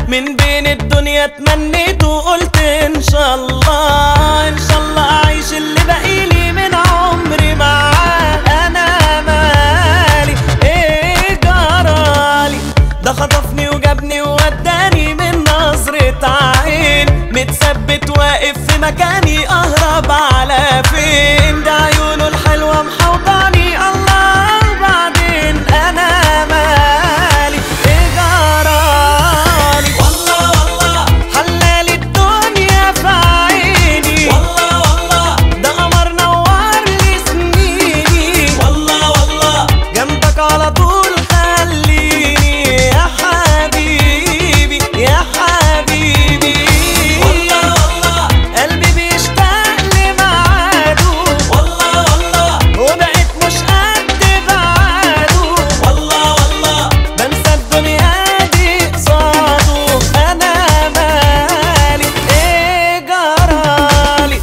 من بين الدنيا تمنيت وقلت ان شاء الله ان شاء الله اعيش اللي باقيلي من عمري معاه انا مالي ايه جرالي ده خطفني وجابني ووداني من نظرة عين متثبت واقف في مكاني اهرب على فين ده عيونه الحلوة محوطاني الله بعدين انا مالي ايه جرالي والله والله حلالي الدنيا في عيني والله والله ده قمر نور لي سنيني والله والله جنبك على طول خليني يا حبيبي يا حبيبي والله والله قلبي بيشتاق لميعاده والله والله وبقيت مش قد بعاده والله والله بنسى الدنيا دي قصاده انا مالي ايه جرالي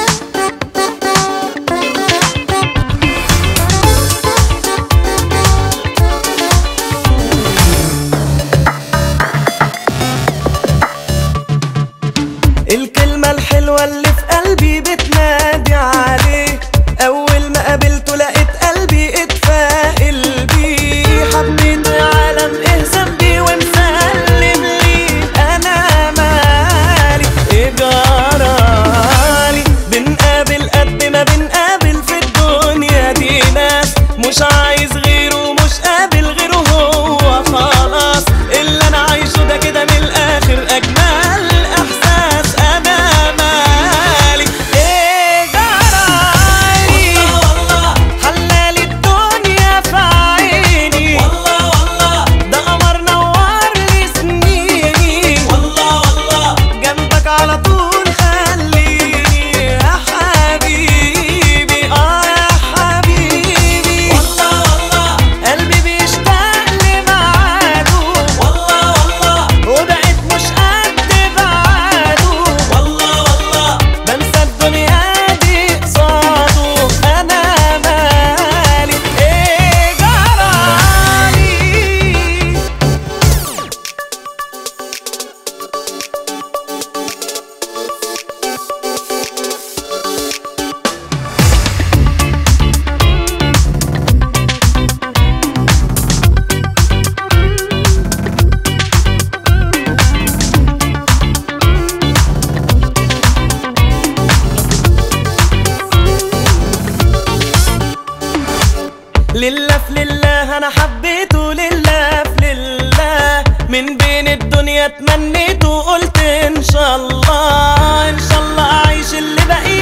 الكلمة الحلوة اللي في قلبي بتنادي عليه أول ما قابلته لقيت قلبي اتفائل بيه حبيته يا عالم ايه ذنبي ومسلم ليه أنا مالي ايه جرالي بنقابل قد ما بنقابل في الدنيا دي ناس مش عايز غيره مش قابل غيره هو خلاص اللي انا عايشه ده كده من الاخر اجمل احساس انا مالي ايه جرالي والله حلالي الدنيا في عيني والله والله ده قمر نور لي سنيني والله والله جنبك على طول خليني يا حبيبي اه يا حبيبي والله والله قلبي بيشتاق لميعاده والله والله وبقيت مش قد بعاده والله والله بنسى الدنيا دي قصاده انا مالي ايه جرالي لله في لله انا حبيته لله في لله من بين الدنيا تمنيت وقلت ان شاء الله ان شاء الله اعيش اللي باقي